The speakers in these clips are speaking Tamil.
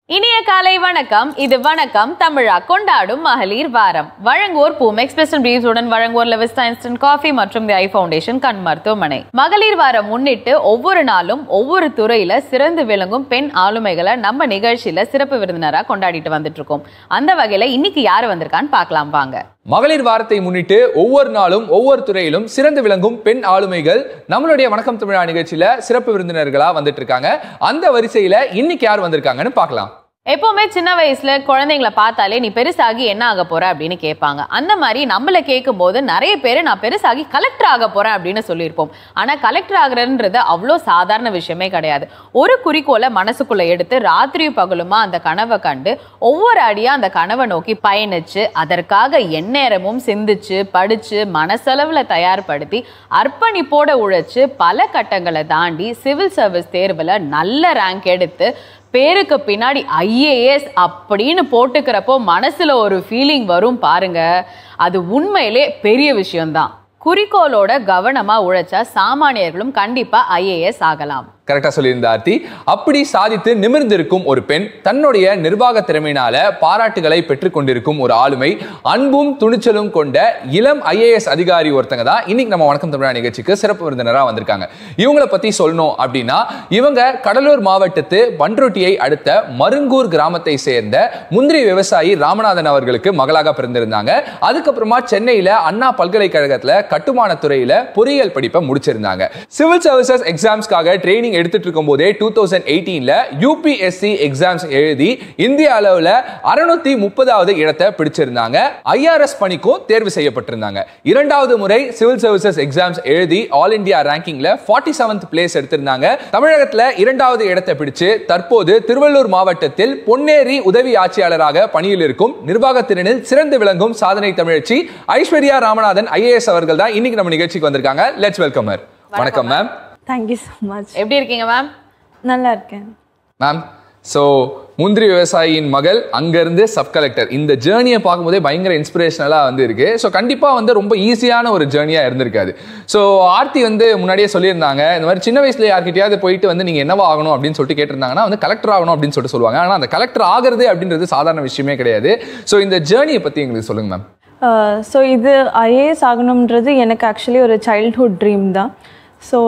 இனிய காலை வணக்கம் இது வணக்கம் தமிழா கொண்டாடும் மகளிர் வாரம் வழங்குவோர் பூமெக்ஸ் பெஸ்ட் பிரீவ்ஸுடன் வழங்குவோர் லெவிஸ்டா இன்ஸ்டன்ட் காஃபி மற்றும் தி ஐ ஃபவுண்டேஷன் கண் மருத்துவமனை மகளிர் வாரம் முன்னிட்டு ஒவ்வொரு நாளும் ஒவ்வொரு துறையில சிறந்து விளங்கும் பெண் ஆளுமைகளை நம்ம நிகழ்ச்சியில சிறப்பு விருந்தினரா கொண்டாடிட்டு வந்துட்டு இருக்கோம் அந்த வகையில இன்னைக்கு யாரு வந்திருக்கான்னு பார்க்கலாம் வாங்க மகளிர் வாரத்தை முன்னிட்டு ஒவ்வொரு நாளும் ஒவ்வொரு துறையிலும் சிறந்து விளங்கும் பெண் ஆளுமைகள் நம்மளுடைய வணக்கம் தமிழா நிகழ்ச்சியில சிறப்பு விருந்தினர்களா வந்துட்டு இருக்காங்க அந்த வரிசையில இன்னைக்கு யார் வந்திருக்காங்கன்னு பார்க்கலாம் எப்பவுமே சின்ன வயசுல குழந்தைங்களை பார்த்தாலே நீ பெருசாகி என்ன ஆக போற அப்படின்னு கேட்பாங்க அந்த மாதிரி நம்மள கேட்கும் போது நிறைய பேர் நான் பெருசாகி கலெக்டர் ஆக போறேன் அப்படின்னு சொல்லியிருப்போம் ஆனா கலெக்டர் ஆகுறன்றது அவ்வளோ சாதாரண விஷயமே கிடையாது ஒரு குறிக்கோளை மனசுக்குள்ள எடுத்து ராத்திரி பகலுமா அந்த கனவை கண்டு ஒவ்வொரு அடியா அந்த கனவை நோக்கி பயணிச்சு அதற்காக எந்நேரமும் சிந்திச்சு படிச்சு மனசளவுல தயார்படுத்தி அர்ப்பணிப்போட உழைச்சு பல கட்டங்களை தாண்டி சிவில் சர்வீஸ் தேர்வுல நல்ல ரேங்க் எடுத்து பேருக்கு பின்னாடி ஐஏஎஸ் அப்படின்னு போட்டுக்கிறப்போ மனசுல ஒரு ஃபீலிங் வரும் பாருங்க அது உண்மையிலே பெரிய விஷயம்தான் குறிக்கோளோட கவனமா உழைச்சா சாமானியர்களும் கண்டிப்பா ஐஏஎஸ் ஆகலாம் கரெக்டா சொல்லியிருந்த ஆர்த்தி அப்படி சாதித்து நிமிர்ந்திருக்கும் ஒரு பெண் தன்னுடைய நிர்வாக திறமையினால பாராட்டுகளை பெற்றுக் கொண்டிருக்கும் ஒரு ஆளுமை அன்பும் துணிச்சலும் கொண்ட இளம் ஐஏஎஸ் அதிகாரி ஒருத்தங்க தான் இன்னைக்கு நம்ம வணக்கம் தமிழா நிகழ்ச்சிக்கு சிறப்பு விருந்தினராக வந்திருக்காங்க இவங்கள பத்தி சொல்லணும் அப்படின்னா இவங்க கடலூர் மாவட்டத்து பன்ருட்டியை அடுத்த மருங்கூர் கிராமத்தை சேர்ந்த முந்திரி விவசாயி ராமநாதன் அவர்களுக்கு மகளாக பிறந்திருந்தாங்க அதுக்கப்புறமா சென்னையில அண்ணா பல்கலைக்கழகத்துல கட்டுமான துறையில பொறியியல் படிப்பை முடிச்சிருந்தாங்க சிவில் சர்வீசஸ் எக்ஸாம்ஸ்க்காக ட்ரைனிங் எடுத்துட்டு இருக்கும் போதே டூ தௌசண்ட் எயிட்டீன்ல யூபிஎஸ்சி எக்ஸாம்ஸ் எழுதி இந்திய அளவுல அறுநூத்தி முப்பதாவது இடத்தை பிடிச்சிருந்தாங்க ஐஆர்எஸ் பணிக்கும் தேர்வு செய்யப்பட்டிருந்தாங்க இரண்டாவது முறை சிவில் சர்வீசஸ் எக்ஸாம்ஸ் எழுதி ஆல் இந்தியா ரேங்கிங்ல ஃபார்ட்டி செவன்த் பிளேஸ் எடுத்திருந்தாங்க தமிழகத்துல இரண்டாவது இடத்தை பிடிச்சு தற்போது திருவள்ளூர் மாவட்டத்தில் பொன்னேரி உதவி ஆட்சியாளராக பணியில் இருக்கும் நிர்வாகத்திறனில் சிறந்து விளங்கும் சாதனை தமிழச்சி ஐஸ்வர்யா ராமநாதன் ஐஏஎஸ் அவர்கள் தான் இன்னைக்கு நம்ம நிகழ்ச்சிக்கு வந்திருக்காங்க லெட்ஸ் வெல்கம் வணக்கம் மேம் தேங்க்யூ ஸோ மச் எப்படி இருக்கீங்க மேம் நல்லா இருக்கேன் மேம் ஸோ முந்திரி விவசாயியின் மகள் அங்கேருந்து சப் கலெக்டர் இந்த ஜேர்னியை பார்க்கும்போதே பயங்கர இன்ஸ்பிரேஷனலாக வந்து இருக்கு ஸோ கண்டிப்பாக வந்து ரொம்ப ஈஸியான ஒரு ஜேர்னியாக இருந்திருக்காது ஸோ ஆர்த்தி வந்து முன்னாடியே சொல்லியிருந்தாங்க இந்த மாதிரி சின்ன வயசுல யார்கிட்டயாவது போயிட்டு வந்து நீங்கள் என்னவா ஆகணும் அப்படின்னு சொல்லிட்டு கேட்டிருந்தாங்கன்னா வந்து கலெக்டர் ஆகணும் அப்படின்னு சொல்லிட்டு சொல்லுவாங்க ஆனால் அந்த கலெக்டர் ஆகிறது அப்படின்றது சாதாரண விஷயமே கிடையாது ஸோ இந்த ஜேர்னியை பற்றி எங்களுக்கு சொல்லுங்க மேம் ஸோ இது ஐஏஎஸ் ஆகணுன்றது எனக்கு ஆக்சுவலி ஒரு சைல்ட்ஹுட் ட்ரீம் தான் ஸோ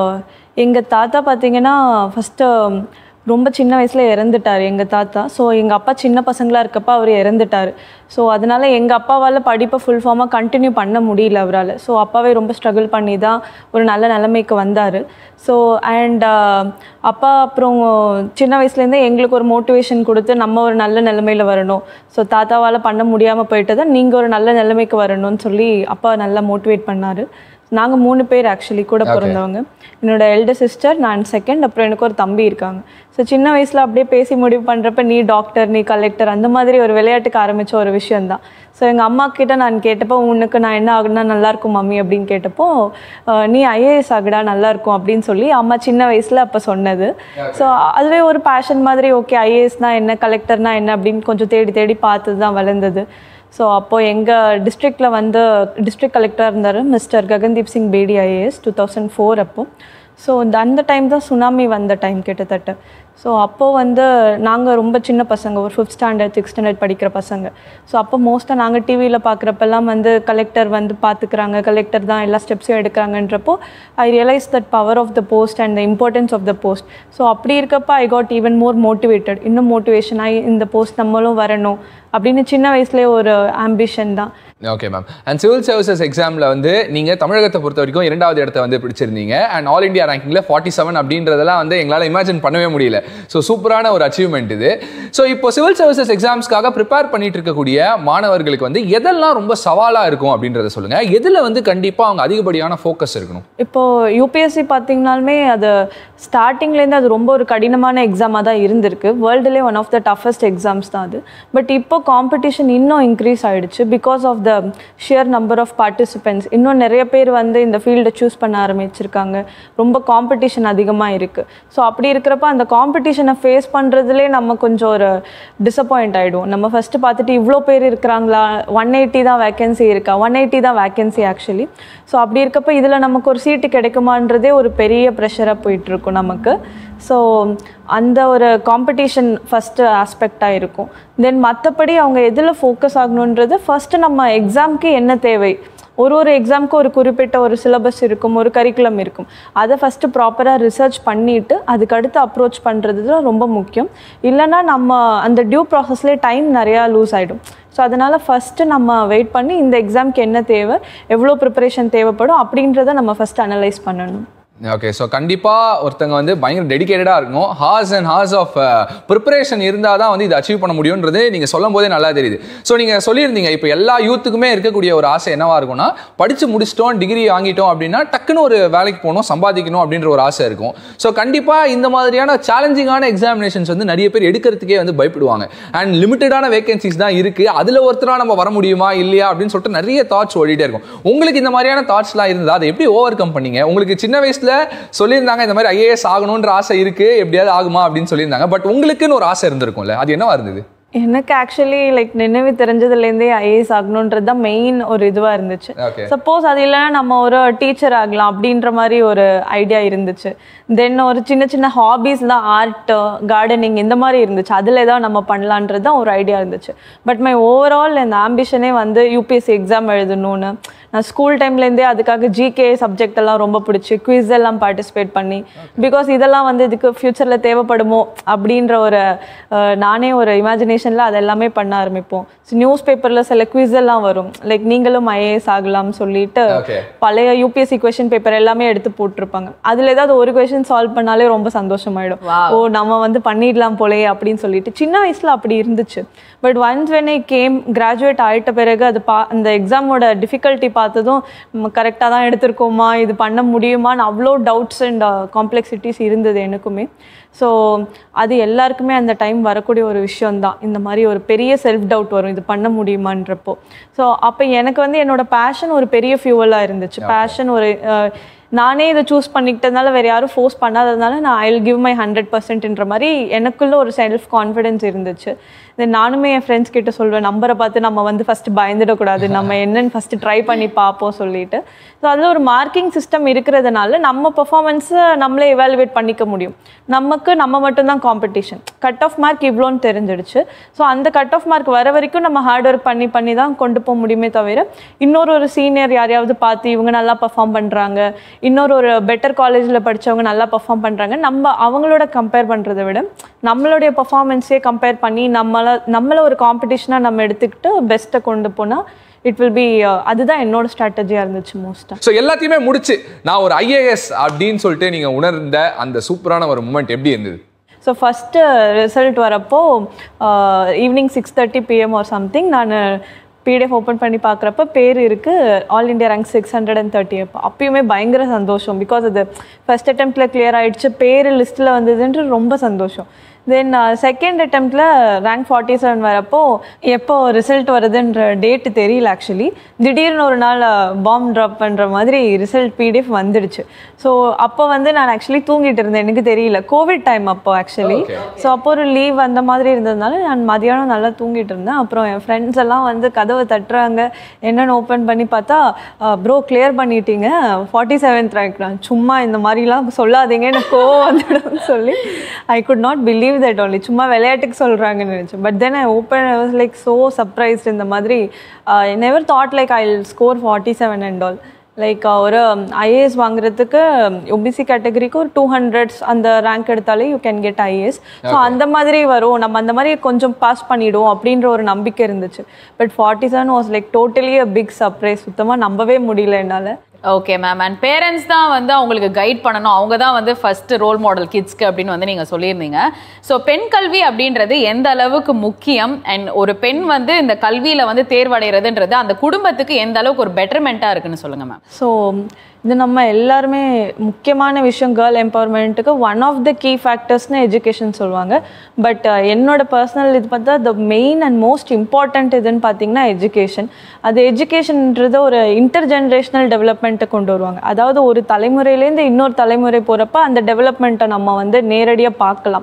எங்கள் தாத்தா பார்த்தீங்கன்னா ஃபஸ்ட்டு ரொம்ப சின்ன வயசில் இறந்துட்டார் எங்கள் தாத்தா ஸோ எங்கள் அப்பா சின்ன பசங்களாக இருக்கப்ப அவர் இறந்துட்டார் ஸோ அதனால் எங்கள் அப்பாவால் படிப்பை ஃபுல் ஃபார்மாக கண்டினியூ பண்ண முடியல அவரால் ஸோ அப்பாவே ரொம்ப ஸ்ட்ரகிள் பண்ணி தான் ஒரு நல்ல நிலைமைக்கு வந்தார் ஸோ அண்ட் அப்பா அப்புறம் சின்ன வயசுலேருந்தே எங்களுக்கு ஒரு மோட்டிவேஷன் கொடுத்து நம்ம ஒரு நல்ல நிலைமையில் வரணும் ஸோ தாத்தாவால் பண்ண முடியாமல் போயிட்டு தான் நீங்கள் ஒரு நல்ல நிலைமைக்கு வரணும்னு சொல்லி அப்பா நல்லா மோட்டிவேட் பண்ணார் நாங்கள் மூணு பேர் ஆக்சுவலி கூட பிறந்தவங்க என்னோட எல்டர் சிஸ்டர் நான் செகண்ட் அப்புறம் எனக்கு ஒரு தம்பி இருக்காங்க ஸோ சின்ன வயசில் அப்படியே பேசி முடிவு பண்ணுறப்ப நீ டாக்டர் நீ கலெக்டர் அந்த மாதிரி ஒரு விளையாட்டுக்கு ஆரம்பித்த ஒரு விஷயந்தான் ஸோ எங்கள் அம்மா கிட்ட நான் கேட்டப்போ உனக்கு நான் என்ன ஆகுனா நல்லாயிருக்கும் மம்மி அப்படின்னு கேட்டப்போ அஹ், நீ ஐஏஎஸ் ஆகுடா நல்லாயிருக்கும் அப்படின்னு சொல்லி அம்மா சின்ன வயசில் அப்போ சொன்னது ஸோ அதுவே ஒரு பேஷன் மாதிரி ஓகே ஐஏஎஸ்னா என்ன கலெக்டர்னா என்ன அப்படின்னு கொஞ்சம் தேடி தேடி பார்த்து தான் வளர்ந்தது ஸோ அப்போது எங்கள் டிஸ்ட்ரிக்டில் வந்து டிஸ்ட்ரிக்ட் கலெக்டராக இருந்தார் mister Gagandeep Singh Bedi IAS two thousand four அப்போ ஸோ அந்த டைம் தான் சுனாமி வந்த டைம் கிட்டத்தட்ட ஸோ அப்போது வந்து நாங்கள் ரொம்ப சின்ன பசங்க ஒரு ஃபிஃப்த் ஸ்டாண்டர்ட் சிக்ஸ் ஸ்டாண்டர்ட் படிக்கிற பசங்க ஸோ அப்போ மோஸ்ட்டாக நாங்கள் டிவியில் பார்க்குறப்பெல்லாம் வந்து கலெக்டர் வந்து பார்த்துக்கிறாங்க கலெக்டர் தான் எல்லா ஸ்டெப்ஸையும் எடுக்கிறாங்கன்றப்போ I realise that power of the post and the importance of the post so அப்படி இருக்கப்ப I got even more motivated இன்னும் மோட்டிவேஷன் ஆகி இந்த போஸ்ட் நம்மளும் வரணும் அப்படின்னு சின்ன வயசுலேயே ஒரு ஆம்பிஷன் தான் okay ma'am and civil services எக்ஸாமில் வந்து நீங்கள் தமிழகத்தை பொறுத்த வரைக்கும் இரண்டாவது இடத்த வந்து பிடிச்சிருந்தீங்க அண்ட் ஆல் இந்தியா ரேங்கிங்கில் ஃபார்ட்டி செவன் அப்படின்றதெல்லாம் வந்து எங்களால் இமேஜின் பண்ணவே முடியல ஸோ சூப்பரான ஒரு அச்சீவ்மெண்ட் இது ஸோ இப்போ சிவில் சர்வீசஸ் எக்ஸாம்ஸ்க்காக ப்ரிப்பேர் பண்ணிட்டு இருக்கக்கூடிய மாணவர்களுக்கு வந்து எதெல்லாம் ரொம்ப சவாலாக இருக்கும் அப்படின்றத சொல்லுங்கள் எதில் வந்து கண்டிப்பாக அவங்க அதிகப்படியான ஃபோக்கஸ் இருக்கணும் இப்போது யூபிஎஸ்சி பார்த்தீங்கனாலுமே அது ஸ்டார்டிங்லேருந்து அது ரொம்ப ஒரு கடினமான எக்ஸாமாக தான் இருந்திருக்கு வேர்ல்டுலேயே one of the toughest exams தான் அது பட் இப்போ காம்படிஷன் இன்னும் இன்க்ரீஸ் ஆயிடுச்சு because of the sheer number of participants இன்னும் நிறைய பேர் வந்து இந்த ஃபீல்டை சூஸ் பண்ண ஆரம்பிச்சிருக்காங்க ரொம்ப காம்படிஷன் அதிகமாக இருக்குது ஸோ அப்படி இருக்கிறப்ப அந்த காம்படிஷனை ஃபேஸ் பண்ணுறதுலே நம்ம கொஞ்சம் ஒரு டிசப்பாயிண்ட் ஆகிடுவோம் நம்ம ஃபஸ்ட்டு பார்த்துட்டு இவ்வளோ பேர் இருக்கிறாங்களா ஒன் எயிட்டி தான் வேக்கன்சி இருக்கா ஒன் எயிட்டி தான் வேக்கன்சி ஆக்சுவலி ஸோ அப்படி இருக்கப்ப இதில் நமக்கு ஒரு சீட்டு கிடைக்குமான்றதே ஒரு பெரிய ப்ரெஷராக போயிட்டுருக்கும் நமக்கு ஸோ அந்த ஒரு காம்படிஷன் ஃபஸ்ட்டு ஆஸ்பெக்டாக இருக்கும் தென் மற்றபடி அவங்க எதில் ஃபோக்கஸ் ஆகணுன்றது ஃபஸ்ட்டு நம்ம எக்ஸாம்க்கு என்ன தேவை ஒரு ஒரு எக்ஸாம்க்கு ஒரு குறிப்பிட்ட ஒரு சிலபஸ் இருக்கும் ஒரு கரிக்குலம் இருக்கும் அதை ஃபஸ்ட்டு ப்ராப்பராக ரிசர்ச் பண்ணிவிட்டு அதுக்கடுத்து அப்ரோச் பண்ணுறது தான் ரொம்ப முக்கியம் இல்லைன்னா நம்ம அந்த டியூ ப்ராசஸ்லேயே டைம் நிறையா லூஸ் ஆகிடும் ஸோ அதனால் ஃபஸ்ட்டு நம்ம வெயிட் பண்ணி இந்த எக்ஸாம்க்கு என்ன தேவை எவ்வளோ ப்ரிப்பரேஷன் தேவைப்படும் அப்படின்றத நம்ம ஃபஸ்ட்டு அனலைஸ் பண்ணணும் ஓகே ஸோ கண்டிப்பாக ஒருத்தங்க வந்து பயங்கர டெடிகேட்டடாக இருக்கணும் hours and hours of preparation இருந்தால் தான் வந்து இதை அச்சீவ் பண்ண முடியுன்றது நீங்கள் சொல்லும் போதே நல்லா தெரியுது ஸோ நீங்கள் சொல்லியிருந்தீங்க இப்போ எல்லா யூத்துக்குமே இருக்கக்கூடிய ஒரு ஆசை என்னவா இருக்கும்னா படித்து முடிச்சிட்டோம் டிகிரி வாங்கிட்டோம் அப்படின்னா டக்குன்னு ஒரு வேலைக்கு போகணும் சம்பாதிக்கணும் அப்படின்ற ஒரு ஆசை இருக்கும் ஸோ கண்டிப்பாக இந்த மாதிரியான சேலஞ்சிங்கான எக்ஸாமினேஷன்ஸ் வந்து நிறைய பேர் எடுக்கிறதுக்கே வந்து பயப்படுவாங்க அண்ட் லிமிட்டடான வேகன்சிஸ் தான் இருக்குது அதில் ஒருத்தராக நம்ம வர முடியுமா இல்லையா அப்படின்னு சொல்லிட்டு நிறைய தாட்ஸ் ஓடிட்டே இருக்கும் உங்களுக்கு இந்த மாதிரியான தாட்ஸ்லாம் இருந்தால் அதை எப்படி ஓவர் கம் பண்ணீங்க உங்களுக்கு சின்ன வயசுல சொல்லியிருந்தாங்க இந்த மாதிரி ஐஏஎஸ் ஆகணுன்ற ஆசை இருக்கு எப்படியாவது ஆகுமா அப்படின்னு சொல்லியிருந்தாங்க பட் உங்களுக்குன்னு ஒரு ஆசை இருந்திருக்கும்ல அது என்னவா இருந்தது எனக்கு ஆக்சுவலி லைக் நினைவு தெரிஞ்சதுலேருந்தே ஐஏஎஸ் ஆகணுன்றது தான் மெயின் ஒரு இதுவாக இருந்துச்சு Okay. சப்போஸ் அது இல்லைன்னா நம்ம ஒரு டீச்சர் ஆகலாம் அப்படின்ற மாதிரி ஒரு ஐடியா இருந்துச்சு தென் ஒரு சின்ன சின்ன ஹாபீஸ் தான் ஆர்ட் கார்டனிங் இந்த மாதிரி இருந்துச்சு அதில் ஏதாவது நம்ம பண்ணலான்றது தான் ஒரு ஐடியா இருந்துச்சு பட் மை ஓவரால் இந்த ஆம்பிஷனே வந்து யூபிஎஸ்சி எக்ஸாம் எழுதணும்னு நான் ஸ்கூல் டைம்லேருந்தே அதுக்காக ஜிகே சப்ஜெக்ட் எல்லாம் ரொம்ப பிடிச்சி குவிஸ் எல்லாம் பார்ட்டிசிபேட் பண்ணி பிகாஸ் இதெல்லாம் வந்து இதுக்கு ஃப்யூச்சரில் தேவைப்படுமோ அப்படின்ற ஒரு அஹ், நானே ஒரு இமேஜினேஷனில் அது எல்லாமே பண்ண ஆரம்பிப்போம் நியூஸ் பேப்பரில் சில குவிஸ் எல்லாம் வரும் லைக் நீங்களும் ஐஏஎஸ் ஆகலாம்னு சொல்லிட்டு Okay. பழைய யூபிஎஸ்சி கொஷின் பேப்பர் எல்லாமே எடுத்து போட்டிருப்பாங்க அதில் ஏதாவது ஒரு கொஷின் சால்வ் பண்ணாலே ரொம்ப சந்தோஷமாயிடும் Wow. ஓ நம்ம வந்து பண்ணிடலாம் போலயே அப்படின்னு சொல்லிட்டு சின்ன வயசுல அப்படி இருந்துச்சு but once when I came graduate ஆயிட்ட பிறகு அது பா அந்த எக்ஸாமோட டிஃபிகல்ட்டி பார்த்ததும் நம்ம கரெக்டாக தான் எடுத்திருக்கோமா இது பண்ண முடியுமான்னு அவ்வளோ டவுட்ஸ் அண்ட் காம்ப்ளெக்சிட்டிஸ் இருந்தது எனக்குமே ஸோ அது எல்லாருக்குமே அந்த டைம் வரக்கூடிய ஒரு விஷயம்தான் இந்த மாதிரி ஒரு பெரிய செல்ஃப் டவுட் வரும் இது பண்ண முடியுமான்றப்போ ஸோ அப்போ எனக்கு வந்து என்னோட பேஷன் ஒரு பெரிய ஃபியூவலாக இருந்துச்சு பேஷன் ஒரு அஹ், நானே இதை சூஸ் பண்ணிக்கிட்டதுனால வேறு யாரும் ஃபோர்ஸ் பண்ணாததுனால நான் ஐ கிவ் மை ஹண்ட்ரட் பர்சன்ட்ன்ற மாதிரி எனக்குள்ள ஒரு செல்ஃப் கான்ஃபிடென்ஸ் இருந்துச்சு தென் நானுமே என் ஃப்ரெண்ட்ஸ் கிட்ட சொல்வேன் நம்பரை பார்த்து நம்ம வந்து ஃபஸ்ட்டு பயந்துடக்கூடாது நம்ம என்னன்னு ஃபஸ்ட்டு ட்ரை பண்ணி பார்ப்போம் சொல்லிட்டு ஸோ அதில் ஒரு மார்க்கிங் சிஸ்டம் இருக்கிறதுனால நம்ம பெர்ஃபார்மன்ஸை நம்மளே எவாலுவேட் பண்ணிக்க முடியும் நமக்கு நம்ம மட்டும்தான் காம்படிஷன் கட் ஆஃப் மார்க் இவ்வளோன்னு தெரிஞ்சிடுச்சு ஸோ அந்த கட் ஆஃப் மார்க் வர வரைக்கும் நம்ம ஹார்ட் ஒர்க் பண்ணி பண்ணி தான் கொண்டு போக முடியுமே தவிர இன்னொரு ஒரு சீனியர் யாரையாவது பார்த்து இவங்க நல்லா பர்ஃபார்ம் பண்ணுறாங்க இன்னொரு ஒரு பெட்டர் காலேஜில் படிச்சவங்க நல்லா பர்ஃபார்ம் பண்ணுறாங்க நம்ம அவங்களோட கம்பேர் பண்ணுறதை விட நம்மளுடைய பர்ஃபார்மன்ஸே கம்பேர் பண்ணி நம்மளை நம்மளை ஒரு காம்படிஷனாக நம்ம எடுத்துக்கிட்டு பெஸ்ட்டை கொண்டு போனால் இட் வில் பி அதுதான் என்னோட ஸ்ட்ராட்டஜியாக இருந்துச்சு மோஸ்ட்டாக ஸோ எல்லாத்தையுமே முடிச்சு நான் ஒரு ஐஏஎஸ் அப்படின்னு சொல்லிட்டு நீங்க உணர்ந்த அந்த சூப்பரான ஒரு மூமெண்ட் எப்படி இருந்தது ஸோ ஃபஸ்ட்டு ரிசல்ட் வரப்போ evening six thirty PM or something நான் பிடிஎஃப் ஓப்பன் பண்ணி பார்க்குறப்ப பேர் இருக்குது all India rank six hundred and thirty அப்போ அப்பயுமே பயங்கர சந்தோஷம் பிகாஸ் அது ஃபஸ்ட் அட்டெம்ப்டில் கிளியர் ஆயிடுச்சு பேர் லிஸ்ட்டில் வந்ததுன்ட்டு ரொம்ப சந்தோஷம் தென் செகண்ட் அட்டெம்ப்டில் ரேங்க் ஃபார்ட்டி செவன் வரப்போ எப்போ ரிசல்ட் வருதுன்ற டேட்டு தெரியல ஆக்சுவலி திடீர்னு ஒரு நாள் பாம் ட்ராப் பண்ணுற மாதிரி ரிசல்ட் பிடிஎஃப் வந்துடுச்சு ஸோ அப்போ வந்து நான் ஆக்சுவலி தூங்கிட்டு இருந்தேன் எனக்கு தெரியல கோவிட் டைம் அப்போ ஆக்சுவலி Okay. ஸோ அப்போ ஒரு லீவ் அந்த மாதிரி இருந்ததுனால நான் மதியானம் நல்லா தூங்கிட்டு இருந்தேன் அப்புறம் என் ஃப்ரெண்ட்ஸ் எல்லாம் வந்து கதவை தட்டுறாங்க என்னென்னு ஓப்பன் பண்ணி பார்த்தா ப்ரோ கிளியர் பண்ணிட்டீங்க ஃபார்ட்டி செவன்த் ரேங்க் நான் சும்மா இந்த மாதிரிலாம் சொல்லாதீங்க எனக்கு கோவம் வந்துடும் சொல்லி I could not believe that only சும்மா விளையாட்டுக்கு சொல்கிறாங்கன்னு நினச்சேன் but then I open I was like so surprised இந்த மாதிரி never thought like I score forty seven and all like ஒரு ஐஏஎஸ் வாங்குறதுக்கு ஒபிசி கேட்டகரிக்கு ஒரு டூ ஹண்ட்ரட்ஸ் அந்த ரேங்க் எடுத்தாலே you can get IAS so அந்த மாதிரி வரும் நம்ம அந்த மாதிரி கொஞ்சம் பாஸ் பண்ணிடுவோம் அப்படின்ற ஒரு நம்பிக்கை இருந்துச்சு but forty seven was like totally a big surprise சுத்தமாக நம்பவே முடியல என்னால் ஓகே மேம் அண்ட் பேரண்ட்ஸ் தான் வந்து அவங்களுக்கு கைட் பண்ணணும் அவங்க தான் வந்து ஃபர்ஸ்ட் ரோல் மாடல் கிட்ஸ்க்கு அப்படின்னு வந்து நீங்கள் சொல்லியிருந்தீங்க ஸோ பெண் கல்வி அப்படின்றது எந்த அளவுக்கு முக்கியம் அண்ட் ஒரு பெண் வந்து இந்த கல்வியில் வந்து தேர்வடைகிறதுன்றது அந்த குடும்பத்துக்கு எந்த அளவுக்கு ஒரு பெட்டர்மெண்ட்டாக இருக்குன்னு சொல்லுங்கள் மேம் ஸோ இது நம்ம எல்லாருமே முக்கியமான விஷயம் கேர்ள் எம்பவர்மெண்ட்டுக்கு ஒன் ஆஃப் த கீ ஃபேக்டர்ஸ்னு எஜுகேஷன் சொல்லுவாங்க பட் என்னோட பர்சனல் இது பார்த்தா the main and most important இதுன்னு பார்த்தீங்கன்னா எஜுகேஷன் அது எஜுகேஷன்ன்றது ஒரு இன்டர் ஜென்ரேஷனல் டெவலப்மெண்ட்டை கொண்டு வருவாங்க அதாவது ஒரு தலைமுறையிலேருந்து இன்னொரு தலைமுறை போகிறப்ப அந்த டெவலப்மெண்ட்டை நம்ம வந்து நேரடியாக பார்க்கலாம்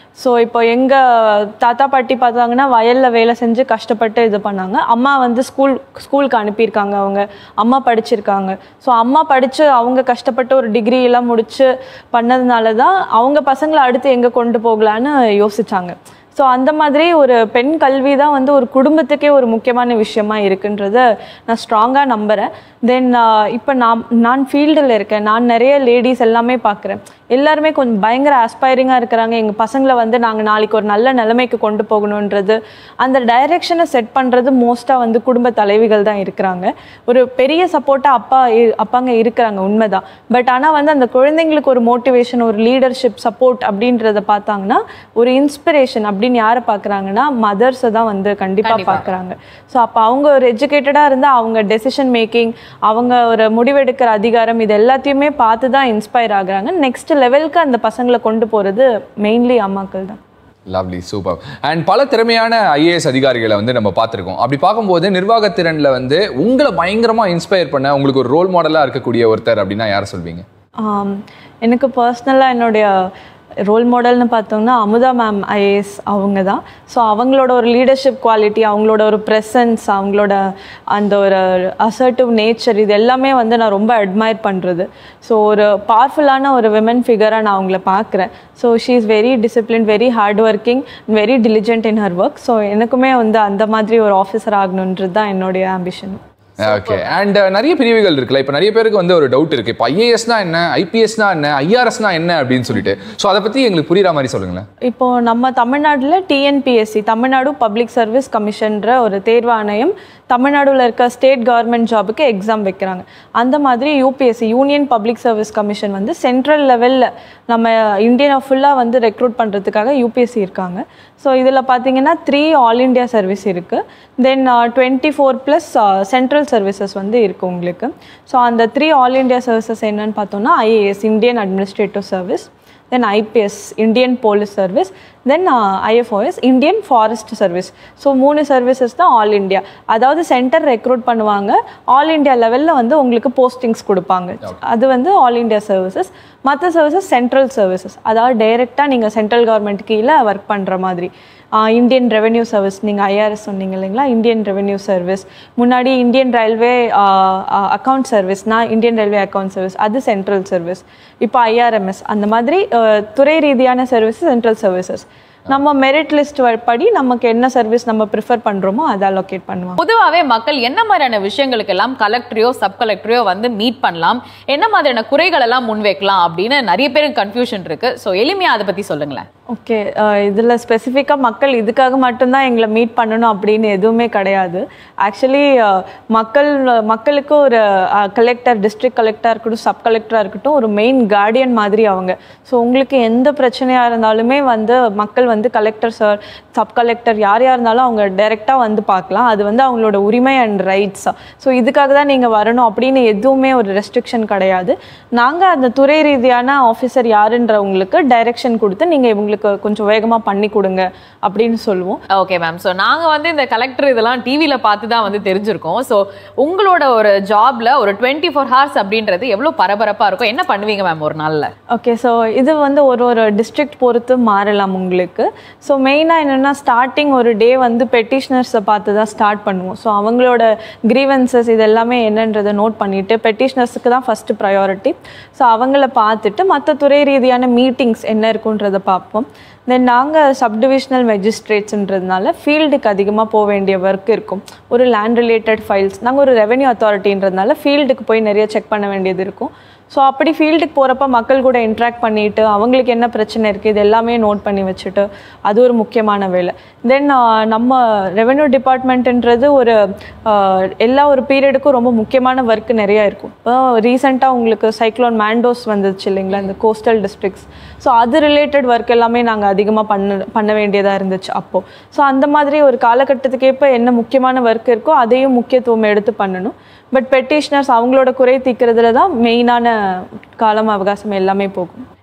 ஸோ இப்போ எங்கள் தாத்தா பாட்டி பார்த்தாங்கன்னா வயலில் வேலை செஞ்சு கஷ்டப்பட்டு இது பண்ணாங்க அம்மா வந்து ஸ்கூல் ஸ்கூலுக்கு அனுப்பியிருக்காங்க அவங்க அம்மா படிச்சிருக்காங்க ஸோ அம்மா படித்து அவங்க கஷ்டப்பட்டு ஒரு டிகிரி எல்லாம் முடிச்சு பண்ணதுனால தான் அவங்க பசங்களை அடுத்து எங்கே கொண்டு போகலான்னு யோசிச்சாங்க ஸோ அந்த மாதிரி ஒரு பெண் கல்வி தான் வந்து ஒரு குடும்பத்துக்கே ஒரு முக்கியமான விஷயமா இருக்குன்றத நான் ஸ்ட்ராங்காக நம்புகிறேன் தென் இப்போ நான் நான் ஃபீல்டில் இருக்கேன் நான் நிறைய லேடிஸ் எல்லாமே பார்க்குறேன் எல்லாருமே கொஞ்சம் பயங்கர ஆஸ்பைரிங்காக இருக்கிறாங்க எங்கள் பசங்களை வந்து நாங்கள் நாளைக்கு ஒரு நல்ல நிலைமைக்கு கொண்டு போகணுன்றது அந்த டைரெக்ஷனை செட் பண்ணுறது மோஸ்ட்டாக வந்து குடும்ப தலைவிகள் தான் இருக்கிறாங்க ஒரு பெரிய சப்போர்ட்டாக அப்பா இ- அப்பாங்க இருக்கிறாங்க உண்மைதான் பட் ஆனால் வந்து அந்த குழந்தைங்களுக்கு ஒரு மோட்டிவேஷன் ஒரு லீடர்ஷிப் சப்போர்ட் அப்படின்றத பார்த்தாங்கன்னா ஒரு இன்ஸ்பிரேஷன் அப்படின்னு யாரை பார்க்குறாங்கன்னா மதர்ஸை தான் வந்து கண்டிப்பாக கண்டிப்பா. பார்க்குறாங்க ஸோ அப்போ அவங்க ஒரு எஜுகேட்டடாக இருந்தால் அவங்க டெசிஷன் மேக்கிங் அவங்க ஒரு முடிவெடுக்கிற அதிகாரம் இது எல்லாத்தையுமே பார்த்து தான் இன்ஸ்பயர் ஆகுறாங்க நெக்ஸ்ட் லெவலுக்கு அந்த பசங்களை கொண்டு போகிறது மெயின்லி அம்மாக்கள் தான் லவ்லி சூப்பர் அண்ட் பல திறமையான ஐஏஎஸ் அதிகாரிகளை வந்து நம்ம பார்த்துருக்கோம் அப்படி பார்க்கும்போது நிர்வாகத்திறனில் வந்து உங்களை பயங்கரமா இன்ஸ்பயர் பண்ண உங்களுக்கு ஒரு ரோல் மாடலாக இருக்கக்கூடிய ஒருத்தர் அப்படின்னா யாரை சொல்வீங்க ஆம், எனக்கு பர்சனலாக என்னுடைய ரோல் மாடல்னு பார்த்தோம்னா அமுதா மேம் ஐஏஎஸ் அவங்க தான் ஸோ அவங்களோட ஒரு லீடர்ஷிப் குவாலிட்டி அவங்களோட ஒரு ப்ரெசன்ஸ் அவங்களோட அந்த ஒரு அசர்ட்டிவ் நேச்சர் இது எல்லாமே வந்து நான் ரொம்ப அட்மையர் பண்ணுறது ஸோ ஒரு பவர்ஃபுல்லான ஒரு விமன் ஃபிகராக நான் அவங்கள பார்க்குறேன் so she is very discipline very hard working very diligent in her work so எனக்குமே வந்து அந்த மாதிரி ஒரு ஆஃபீஸர் ஆகணுன்றது தான் என்னுடைய ஆம்பிஷன் ஓகே அண்ட் நிறைய பிரிவுகள் இருக்குல்ல இப்போ நிறைய பேருக்கு வந்து ஒரு டவுட் இருக்கு இப்போ ஐஏஎஸ்னா என்ன ஐபிஎஸ்னா என்ன ஐஆர்எஸ்னா என்ன அப்படின்னு சொல்லிட்டு ஸோ அதை பத்தி எங்களுக்கு புரியுற மாதிரி சொல்லுங்களேன் இப்போ நம்ம தமிழ்நாட்டில் டிஎன்பிஎஸ்சி தமிழ்நாடு பப்ளிக் சர்வீஸ் கமிஷன்ற ஒரு தேர்வாணையம் தமிழ்நாடுல இருக்க ஸ்டேட் கவர்மெண்ட் ஜாபுக்கு எக்ஸாம் வைக்கிறாங்க அந்த மாதிரி UPSC union public service commission வந்து சென்ட்ரல் லெவலில் நம்ம இந்தியனை ஃபுல்லாக வந்து ரெக்ரூட் பண்ணுறதுக்காக யூபிஎஸ்சி இருக்காங்க ஸோ இதில் பார்த்தீங்கன்னா த்ரீ ஆல் இண்டியா சர்வீஸ் இருக்குது then twenty four plus central services வந்து இருக்குது உங்களுக்கு ஸோ அந்த த்ரீ ஆல் இண்டியா சர்வீசஸ் என்னன்னு பார்த்தோம்னா IAS Indian administrative service then IPS Indian police service then IFoS Indian forest service so மூணு சர்வீசஸ் தான் ஆல் இந்தியா அதாவது சென்டர் ரெக்ரூட் பண்ணுவாங்க ஆல் இந்தியா லெவலில் வந்து உங்களுக்கு போஸ்டிங்ஸ் கொடுப்பாங்க அது வந்து ஆல் இந்தியா சர்வீசஸ் மற்ற சர்வீசஸ் சென்ட்ரல் சர்வீசஸ் அதாவது டைரெக்டாக நீங்கள் சென்ட்ரல் கவர்மெண்ட் கீழே ஒர்க் பண்ணுற மாதிரி இந்தியன் ரெவென்யூ சர்வீஸ் நீங்கள் ஐஆர்எஸ் சொன்னீங்க இல்லைங்களா இந்தியன் ரெவென்யூ சர்வீஸ் முன்னாடி இந்தியன் ரயில்வே அக்கவுண்ட் சர்வீஸ்னா இந்தியன் ரயில்வே அக்கவுண்ட் சர்வீஸ் அது சென்ட்ரல் சர்வீஸ் இப்போ ஐஆர்எம்எஸ் அந்த மாதிரி அஹ், துறை ரீதியான சர்வீஸ் சென்ட்ரல் சர்வீசஸ் நம்ம மெரிட் லிஸ்ட் படி நமக்கு என்ன சர்வீஸ் நம்ம ப்ரிஃபர் பண்ணுறோமோ அதை அலோகேட் பண்ணுவாங்க பொதுவாகவே மக்கள் என்ன மாதிரியான விஷயங்களுக்கெல்லாம் கலெக்டரையோ சப் கலெக்டரையோ வந்து மீட் பண்ணலாம் என்ன மாதிரியான குறைகள் எல்லாம் முன்வைக்கலாம் அப்படின்னு நிறைய பேருக்கு கன்ஃபியூஷன் இருக்கு ஸோ எளிமையா அதை பத்தி சொல்லுங்களேன் ஓகே இதில் ஸ்பெசிஃபிக்காக மக்கள் இதுக்காக மட்டும்தான் எங்களை மீட் பண்ணணும் அப்படின்னு எதுவுமே கிடையாது ஆக்சுவலி மக்கள் மக்களுக்கு ஒரு கலெக்டர் டிஸ்ட்ரிக்ட் கலெக்டராக இருக்கட்டும் சப் கலெக்டராக இருக்கட்டும் ஒரு மெயின் கார்டியன் மாதிரி அவங்க ஸோ உங்களுக்கு எந்த பிரச்சனையாக இருந்தாலுமே வந்து மக்கள் வந்து கலெக்டர் சார் சப் கலெக்டர் யார் யார் இருந்தாலும் அவங்க டைரெக்டாக வந்து பார்க்கலாம் அது வந்து அவங்களோட உரிமை அண்ட் ரைட்ஸ் ஸோ இதுக்காக தான் நீங்கள் வரணும் அப்படின்னு எதுவுமே ஒரு ரெஸ்ட்ரிக்ஷன் கிடையாது நாங்கள் அந்த துறை ரீதியான ஆஃபீஸர் யாருன்றவங்களுக்கு டைரெக்ஷன் கொடுத்து நீங்கள் இவங்களுக்கு கொஞ்சம் வேகமாக பண்ணி கொடுங்க அப்படின்னு சொல்லுவோம் ஓகே மேம் ஸோ நாங்கள் வந்து இந்த கலெக்டர் இதெல்லாம் டிவியில் பார்த்து தான் வந்து தெரிஞ்சிருக்கோம் ஸோ உங்களோட ஒரு ஜாப்ல ஒரு டுவெண்ட்டி ஃபோர் ஹவர்ஸ் அப்படின்றது எவ்வளோ பரபரப்பாக இருக்கும் என்ன பண்ணுவீங்க மேம் ஒரு நாளில் ஓகே ஸோ இது வந்து ஒரு ஒரு டிஸ்ட்ரிக்ட் பொறுத்து மாறலாம் உங்களுக்கு ஸோ மெயினாக என்னென்னா ஸ்டார்டிங் ஒரு டே வந்து பெட்டிஷனர்ஸை பார்த்து தான் ஸ்டார்ட் பண்ணுவோம் ஸோ அவங்களோட கிரீவன்சஸ் இது எல்லாமே என்னன்றதை நோட் பண்ணிவிட்டு பெட்டிஷனர்ஸுக்கு தான் ஃபஸ்ட்டு ப்ரையாரிட்டி ஸோ அவங்கள பார்த்துட்டு மற்ற துறை ரீதியான மீட்டிங்ஸ் என்ன இருக்குன்றதை பார்ப்போம் தென் நாங்கள் சப்டிவிஷனல் மெஜிஸ்ட்ரேட்ஸ்ன்றதுனால ஃபீல்டுக்கு அதிகமாக போக வேண்டிய ஒர்க் இருக்கும் ஒரு லேண்ட் ரிலேட்டட் ஃபைல்ஸ் நாங்கள் ஒரு ரெவென்யூ அத்தாரிட்டின்றதுனால ஃபீல்டுக்கு போய் நிறைய செக் பண்ண வேண்டியது இருக்கும் ஸோ அப்படி ஃபீல்டுக்கு போகிறப்ப மக்கள் கூட இன்ட்ராக்ட் பண்ணிட்டு அவங்களுக்கு என்ன பிரச்சனை இருக்குது இது எல்லாமே நோட் பண்ணி வச்சுட்டு அது ஒரு முக்கியமான வேலை தென் நம்ம ரெவென்யூ டிபார்ட்மெண்ட்டுன்றது ஒரு ஆஹ், எல்லா ஒரு பீரியடுக்கும் ரொம்ப முக்கியமான ஒர்க் நிறையா இருக்கும் இப்போ ரீசெண்டாக உங்களுக்கு சைக்ளோன் மேண்டோஸ் வந்துச்சு இல்லைங்களா இந்த கோஸ்டல் டிஸ்ட்ரிக்ட்ஸ் ஸோ அது ரிலேட்டட் ஒர்க் எல்லாமே நாங்கள் அதிகமாக பண்ண பண்ண வேண்டியதாக இருந்துச்சு அப்போது ஸோ அந்த மாதிரி ஒரு காலகட்டத்துக்கேற்ப என்ன முக்கியமான ஒர்க் இருக்கோ அதையும் முக்கியத்துவம் எடுத்து பண்ணணும் பட் பெட்டிஷனர்ஸ் அவங்களோட குறை தீர்க்கறதுல தான் மெயினான காலம் அவகாசம் எல்லாமே போகும்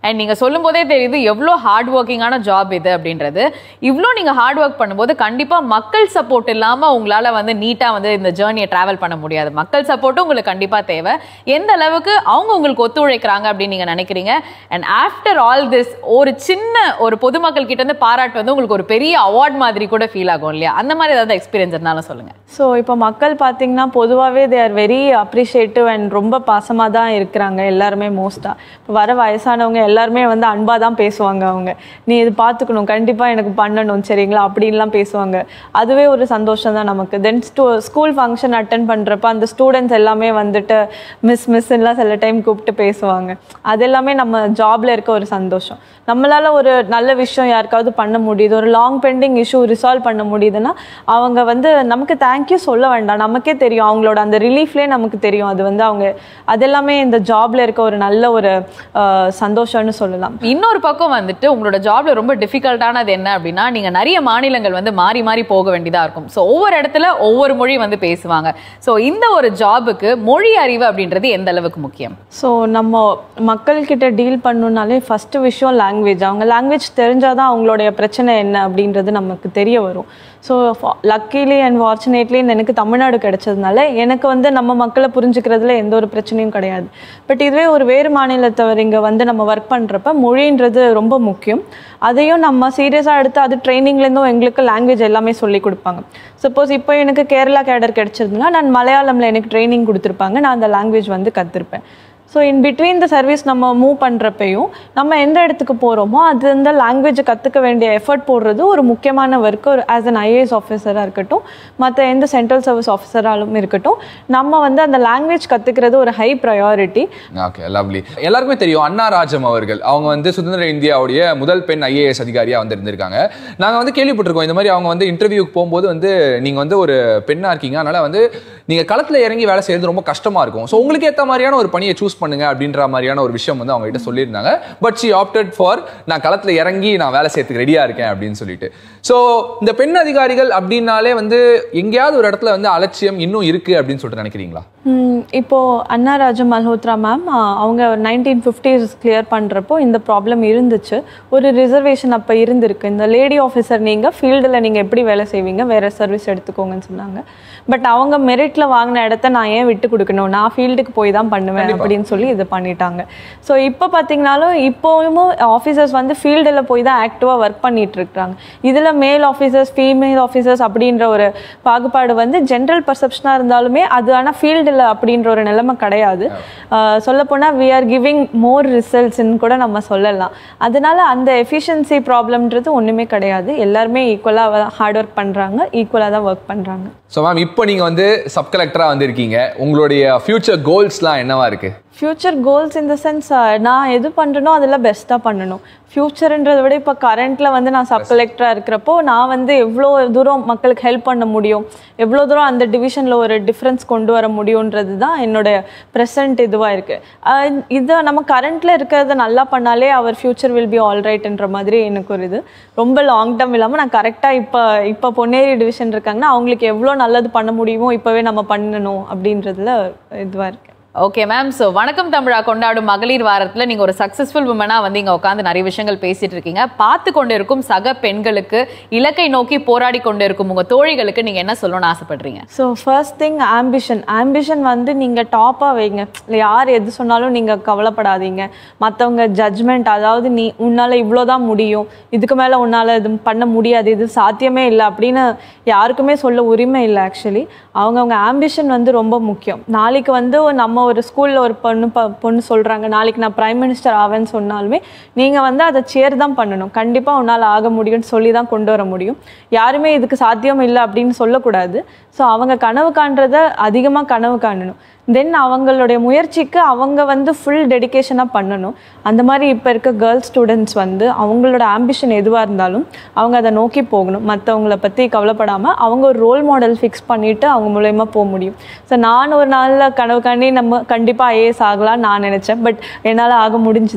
அண்ட் நீங்க சொல்லும் போதே தெரியுது எவ்வளோ ஹார்ட் ஒர்க்கிங்கான ஜாப் இது அப்படின்றது இவ்வளோ நீங்க ஹார்ட் ஒர்க் பண்ணும்போது கண்டிப்பா மக்கள் சப்போர்ட் இல்லாம உங்களால வந்து நீட்டா வந்து இந்த ஜேர்னியை டிராவல் பண்ண முடியாது மக்கள் சப்போர்ட்டும் உங்களுக்கு கண்டிப்பா தேவை எந்த அளவுக்கு அவங்க உங்களுக்கு ஒத்துழைக்கிறாங்க அப்படின்னு நீங்க நினைக்கிறீங்க அண்ட் ஆஃப்டர் ஆல் திஸ் ஒரு சின்ன ஒரு பொதுமக்கள் கிட்ட இருந்து பாராட்டு வந்து உங்களுக்கு ஒரு பெரிய அவார்ட் மாதிரி கூட ஃபீல் ஆகும் இல்லையா அந்த மாதிரி ஏதாவது எக்ஸ்பீரியன்ஸ் இருந்தாலும் சொல்லுங்க ஸோ இப்போ மக்கள் பார்த்தீங்கன்னா பொதுவாகவே they are very appreciative and ரொம்ப பாசமாக தான் இருக்கிறாங்க எல்லாருமே மோஸ்ட்டாக இப்போ வர வயசானவங்க எல்லாருமே வந்து அன்பாக தான் பேசுவாங்க அவங்க நீ இது பார்த்துக்கணும் கண்டிப்பாக எனக்கு பண்ணணும் சரிங்களா அப்படின்லாம் பேசுவாங்க அதுவே ஒரு சந்தோஷம் தான் நமக்கு தென் ஸ்டூ ஸ்கூல் ஃபங்க்ஷன் அட்டன் பண்ணுறப்ப அந்த ஸ்டூடெண்ட்ஸ் எல்லாமே வந்துட்டு மிஸ் மிஸ்லாம் சில டைம் கூப்பிட்டு பேசுவாங்க அது எல்லாமே நம்ம ஜாப்ல இருக்க ஒரு சந்தோஷம் நம்மளால ஒரு நல்ல விஷயம் யாருக்காவது பண்ண முடியுது ஒரு லாங் பெண்டிங் இஷ்யூ ரிசால்வ் பண்ண முடியுதுன்னா அவங்க வந்து நமக்கு தேங்க்யூ சொல்ல வேண்டாம் நமக்கே தெரியும் அவங்களோட அந்த ரிலீஃப்லேயே நமக்கு தெரியும் அது வந்து அவங்க அது எல்லாமே இந்த ஜாப்ல இருக்க ஒரு நல்ல ஒரு அஹ், சந்தோஷம்னு சொல்லலாம் இன்னொரு பக்கம் வந்துட்டு உங்களோட ஜாப்ல ரொம்ப டிஃபிகல்ட்டானது என்ன அப்படின்னா நீங்க நிறைய மாநிலங்கள் வந்து மாறி மாறி போக வேண்டியதா இருக்கும் ஸோ ஒவ்வொரு இடத்துல ஒவ்வொரு மொழி வந்து பேசுவாங்க ஸோ இந்த ஒரு ஜாபுக்கு மொழி அறிவு அப்படின்றது எந்த அளவுக்கு முக்கியம் ஸோ நம்ம மக்கள்கிட்ட டீல் பண்ணணுன்னாலே ஃபஸ்ட்டு விஷயம் லாங்குவேஜ் அவங்க லாங்குவேஜ் தெரிஞ்சால் தான் அவங்களுடைய பிரச்சனை என்ன அப்படின்றது நமக்கு தெரிய வரும் ஸோ லக்கிலி அண்ட் ஃபார்ச்சுனேட்லி எனக்கு தமிழ்நாடு கிடைச்சதுனால எனக்கு வந்து நம்ம மக்களை புரிஞ்சுக்கிறதுல எந்த ஒரு பிரச்சனையும் கிடையாது பட் இதுவே ஒரு வேறு மாநிலத்தவர் இங்கே வந்து நம்ம ஒர்க் பண்ணுறப்ப மொழின்றது ரொம்ப முக்கியம் அதையும் நம்ம சீரியஸாக எடுத்து அது ட்ரைனிங்லேருந்தும் எங்களுக்கு லாங்குவேஜ் எல்லாமே சொல்லி கொடுப்பாங்க சப்போஸ் இப்போ எனக்கு கேரளா கேடர் கிடைச்சிருந்ததுன்னா நான் மலையாளமில் எனக்கு ட்ரைனிங் கொடுத்துருப்பாங்க நான் அந்த லாங்குவேஜ் வந்து கற்றுருப்பேன் so in between the service நம்ம மூவ் பண்ணுறப்பையும் நம்ம எந்த இடத்துக்கு போகிறோமோ அது அந்த லாங்குவேஜை கற்றுக்க வேண்டிய எஃபர்ட் போடுறது ஒரு முக்கியமான ஒர்க்கு ஒரு ஆஸ் அன் ஐஏஎஸ் ஆஃபீஸராக இருக்கட்டும் மற்ற எந்த சென்ட்ரல் சர்வீஸ் ஆஃபீஸராலும் இருக்கட்டும் நம்ம வந்து அந்த லாங்குவேஜ் கற்றுக்கிறது ஒரு ஹை ப்ரையாரிட்டி ஓகே லவ்லி எல்லாருக்குமே தெரியும் அண்ணா ராஜம் அவர்கள் அவங்க வந்து சுதந்திர இந்தியாவுடைய முதல் பெண் ஐஏஎஸ் அதிகாரியா வந்து இருந்திருக்காங்க நாங்க வந்து கேள்விப்பட்டிருக்கோம் இந்த மாதிரி அவங்க வந்து இன்டர்வியூக்கு போகும்போது வந்து நீங்க வந்து ஒரு பெண்ணா இருக்கீங்க அதனால வந்து நீங்க களத்துல இறங்கி வேலை செய்யறது ரொம்ப கஷ்டமா இருக்கும் ஸோ உங்களுக்கு ஏத்த மாதிரியான ஒரு பணியை சூஸ் பண்ணுங்க அப்படின்ற மாதிரியான ஒரு விஷயம் வந்து அவங்க கிட்ட சொல்லியிருந்தாங்க பட் ஷி ஆப்டட் ஃபார் நான் களத்துல இறங்கி நான் வேலை செய்யறதுக்கு ரெடியா இருக்கேன் அப்படின்னு சொல்லிட்டு ஸோ இந்த பெண் அதிகாரிகள் அப்படின்னாலே வந்து எங்கேயாவது ஒரு இடத்துல வந்து அலட்சியம் இன்னும் இருக்கு அப்படின்னு சொல்லிட்டு நினைக்கிறீங்களா ம், இப்போ அண்ணா ராஜா மல்ஹோத்ரா மேம் அவங்க நைன்டீன் ஃபிஃப்டிஸ் கிளியர் பண்ணுறப்போ இந்த ப்ராப்ளம் இருந்துச்சு ஒரு ரிசர்வேஷன் அப்போ இருந்திருக்கு இந்த லேடி ஆஃபீஸர் நீங்கள் ஃபீல்டில் நீங்கள் எப்படி வேலை செய்வீங்க வேறு சர்வீஸ் எடுத்துக்கோங்கன்னு சொன்னாங்க பட் அவங்க மெரிட்டில் வாங்கின இடத்த நான் ஏன் விட்டு கொடுக்கணும் நான் ஃபீல்டுக்கு போய் தான் பண்ணுவேன் அப்படின்னு சொல்லி இது பண்ணிட்டாங்க ஸோ இப்போ பார்த்தீங்கனாலும் இப்போவும் ஆஃபீஸர்ஸ் வந்து ஃபீல்டில் போய் தான் ஆக்டிவாக ஒர்க் பண்ணிட்டு இருக்காங்க இதில் மேல் ஆஃபீஸர்ஸ் ஃபீமேல் ஆஃபீஸர்ஸ் அப்படின்ற ஒரு பாகுபாடு வந்து ஜென்ரல் பர்செப்ஷனாக இருந்தாலுமே அது ஆனால் ஃபீல்டில் அப்படின்ற ஒரு நிலைமை கிடையாது சொல்லப்போனால் வி ஆர் கிவிங் மோர் ரிசல்ட்ஸ்ன்னு கூட நம்ம சொல்லலாம் அதனால அந்த எஃபிஷியன்சி ப்ராப்ளம்ன்றது ஒன்றுமே கிடையாது எல்லாருமே ஈக்குவலாக ஹார்ட் ஒர்க் பண்ணுறாங்க ஈக்குவலாக தான் ஒர்க் பண்ணுறாங்க ஸோ மேம் இப்போ நீங்க வந்து சப் கலெக்டரா வந்திருக்கீங்க உங்களுடைய ஃபியூச்சர் கோல்ஸ்லாம் என்னவா இருக்கு ஃப்யூச்சர் கோல்ஸ் இந்த சென்ஸ் நான் எது பண்ணுறனோ அதில் பெஸ்ட்டாக பண்ணணும் ஃப்யூச்சர்ன்றதை விட இப்போ கரண்ட்டில் வந்து நான் சப் கலெக்டராக இருக்கிறப்போ நான் வந்து எவ்வளோ தூரம் மக்களுக்கு ஹெல்ப் பண்ண முடியும் எவ்வளோ தூரம் அந்த டிவிஷனில் ஒரு டிஃப்ரென்ஸ் கொண்டு வர முடியுன்றது தான் என்னோட ப்ரெசன்ட் இதுவாக இருக்குது இதை நம்ம கரண்ட்டில் இருக்கிறத நல்லா பண்ணாலே அவர் ஃப்யூச்சர் வில் பி ஆல் ரைட்ன்ற மாதிரி எனக்கு ஒரு இது ரொம்ப லாங் டேர்ம் இல்லாமல் நான் கரெக்டாக இப்போ இப்போ பொன்னேரி டிவிஷன் இருக்காங்கன்னா அவங்களுக்கு எவ்வளோ நல்லது பண்ண முடியுமோ இப்போவே நம்ம பண்ணணும் அப்படின்றதுல இதுவாக இருக்குது ஓகே மேம் ஸோ வணக்கம் தமிழா கொண்டாடும் மகளிர் வாரத்துல நீங்க ஒரு சக்சஸ்ஃபுல் உமனா வந்து இங்க உட்காந்து நிறைய விஷயங்கள் பேசிட்டு இருக்கீங்க பார்த்து கொண்டு இருக்கும் சக பெண்களுக்கு இலக்கை நோக்கி போராடி கொண்டு இருக்கும் உங்க தோழிகளுக்கு நீங்க என்ன சொல்லணும்னு ஆசைப்படுறீங்க so first thing ambition ambition வந்து நீங்கள் டாப்பாக வைங்க இல்லை யார் எது சொன்னாலும் நீங்கள் கவலைப்படாதீங்க மற்றவங்க ஜட்ஜ்மெண்ட் அதாவது நீ உன்னால் இவ்வளோ தான் முடியும் இதுக்கு மேலே உன்னால் இது பண்ண முடியாது இது சாத்தியமே இல்லை அப்படின்னு யாருக்குமே சொல்ல உரிமை இல்லை ஆக்சுவலி அவங்கவுங்க ஆம்பிஷன் வந்து ரொம்ப முக்கியம் நாளைக்கு வந்து நம்ம ஒரு ஸ்கூலில் ஒரு பொண்ணு ப பொண்ணு சொல்கிறாங்க நாளைக்கு நான் பிரைம் மினிஸ்டர் ஆவேன்னு சொன்னாலுமே நீங்கள் வந்து அதை சேர் தான் பண்ணணும் கண்டிப்பாக உன்னால் ஆக முடியும்னு சொல்லி தான் கொண்டு வர முடியும் யாருமே இதுக்கு சாத்தியம் இல்லை அப்படின்னு சொல்லக்கூடாது ஸோ அவங்க கனவு காண்றத அதிகமாக கனவு காணணும் தென் அவங்களுடைய முயற்சிக்கு அவங்க வந்து ஃபுல் டெடிகேஷனாக பண்ணணும் அந்த மாதிரி இப்போ இருக்க கேர்ள் ஸ்டூடெண்ட்ஸ் வந்து அவங்களோட ஆம்பிஷன் எதுவாக இருந்தாலும் அவங்க அதை நோக்கி போகணும் மற்றவங்கள பற்றி கவலைப்படாமல் அவங்க ஒரு ரோல் மாடல் ஃபிக்ஸ் பண்ணிவிட்டு அவங்க மூலயமா போக முடியும் ஸோ நான் ஒரு நாளில் கனவு காண்டி நம்ம கண்டிப்பாக ஐஏஎஸ் ஆகலாம்னு நான் நினச்சேன் பட் என்னால் ஆக முடிஞ்சுது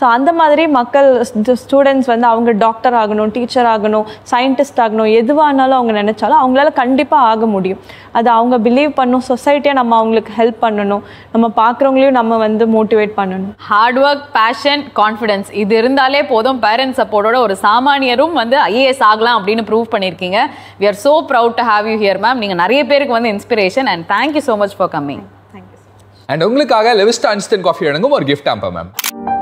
ஸோ அந்த மாதிரி மக்கள் ஸ்டூடெண்ட்ஸ் வந்து அவங்க டாக்டர் ஆகணும் டீச்சர் ஆகணும் சயின்டிஸ்ட் ஆகணும் எதுவானாலும் அவங்க நினைச்சாலும் அவங்களால கண்டிப்பாக ஆக முடியும் அது அவங்க பிலீவ் பண்ணும் சொசைட்டியை நம்ம அவங்களுக்கு ஹெல்ப் பண்ணணும் நம்ம பார்க்குறவங்களையும் நம்ம வந்து மோட்டிவேட் பண்ணணும் ஹார்ட் ஒர்க் பேஷன் கான்ஃபிடன்ஸ் இது இருந்தாலே போதும் பேரண்ட்ஸ் சப்போர்ட்டோட ஒரு சாமானியரும் வந்து ஐஏஎஸ் ஆகலாம் அப்படின்னு ப்ரூவ் பண்ணியிருக்கீங்க we are so proud to have you here ma'am நீங்கள் நிறைய பேருக்கு வந்து inspiration and thank you so much for coming and உங்களுக்காக லெவிஸ்டா இன்ஸ்டன்ட் காஃபி வழங்கும் ஒரு கிஃப்ட் ஆம்பா மேம்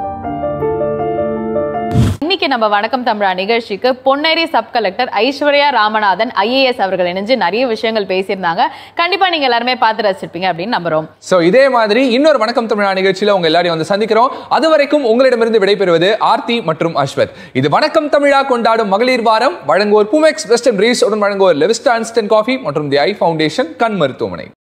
இன்னைக்கு நம்ம வணக்கம் தமிழா நிகழ்ச்சிக்கு Ponneri sub collector Aishwarya Ramanathan IAS அவர்கள் இணைஞ்சு நிறைய விஷயங்கள் பேசியிருந்தாங்க கண்டிப்பா நீங்க எல்லாருமே பார்த்து ரசிச்சிருப்பீங்க அப்படின்னு நம்புறோம் சோ இதே மாதிரி இன்னொரு வணக்கம் தமிழா நிகழ்ச்சியில உங்க எல்லாரையும் வந்து சந்திக்கிறோம் அது வரைக்கும் உங்களிடமிருந்து விடைபெறுவது ஆர்த்தி மற்றும் அஸ்வத் இது வணக்கம் தமிழா கொண்டாடும் மகளிர் வாரம் வழங்குவோர் புமெக்ஸ் வெஸ்டர்ன் ரீஸ் உடன் வழங்குவோர் லெவிஸ்டா இன்ஸ்டன்ட் காஃபி மற்றும் தி ஐ ஃபவுண்டேஷன் கண் மருத்துவமனை